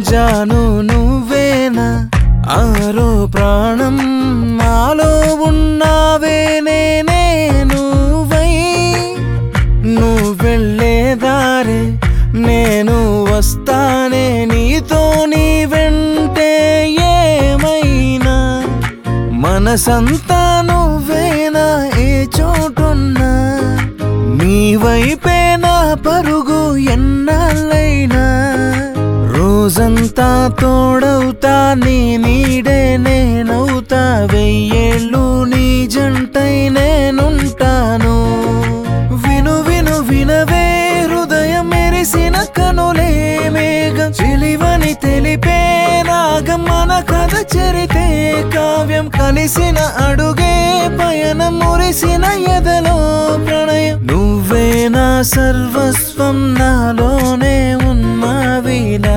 జాను నువ్వేనా ఆరో ప్రాణం నాలో ఉన్నావే నేనే నువ్వై నువ్వు వెళ్ళే దారే నేను వస్తానే నీతో నీ వెంటే ఏమైనా మనసంతా నువ్వేనా ఏ చోటున్నా నీ వైపే నా పరుగు ఎన్నాళ్ళైనా రోజంతా తోడవుతా నీ నీడే నేనవుతా వెయ్యేళ్ళు నీ జంటై నేనుంటాను విను విను వినవే హృదయం మెరిసిన కనులే మేఘం చిలివని తెలిపే రాగం మన కథ చరితే కావ్యం కలిసిన అడుగే పయనం మురిసిన ఎదలో ప్రణయం నువ్వే నా సర్వస్వం నాలోనే ఉన్నావిలా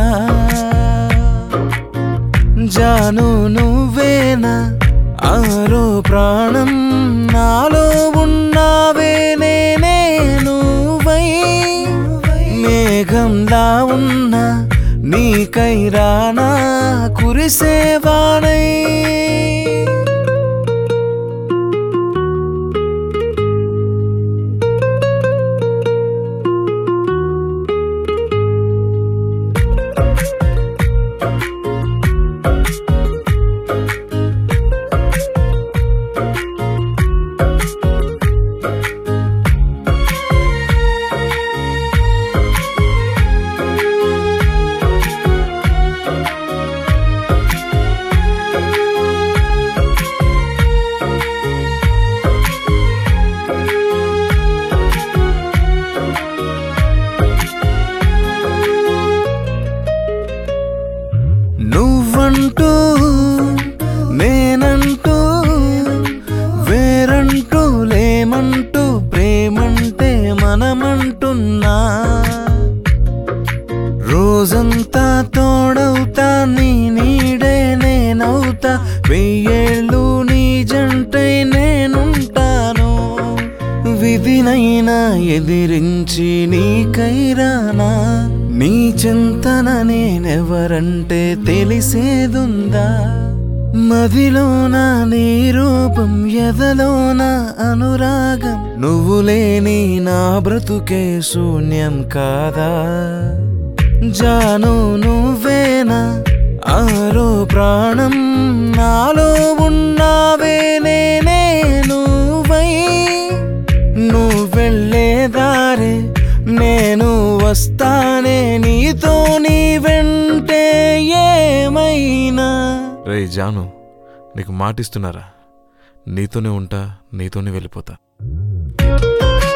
జాను నువ్వేనా ఆరో ప్రాణం నాలో ఉన్నావే నేనే నువ్వై మేఘంలా ఉన్నా నీకై రానా కురిసేవానై నువ్వంటూ నేనంటూ వేరంటూ లేమంటూ ప్రేమంటే మనమంటున్నా రోజంతా తోడవుతా నీ నీడే నేనవుతా వెయ్యేళ్ళు నీ జంటై నేనుంటాను విధినైనా ఎదిరించి నీకైరానా నీ చింతన నేనెవరంటే తెలిసేదుందా మదిలోన నీ రూపం ఎదలోన అనురాగం నువ్వు లేని నా బ్రతుకే శూన్యం కాదా జాను నువ్వేనా ఆరో ప్రాణం నాలో ఉన్నావే నేనే నువ్వై నువ్వు వెళ్ళే దారే నేను వస్తానే నీతో నీ వెంటే ఏమైనా రే జాను నీకు మాటిస్తున్నారా నీతోనే ఉంటా నీతోనే వెళ్ళిపోతా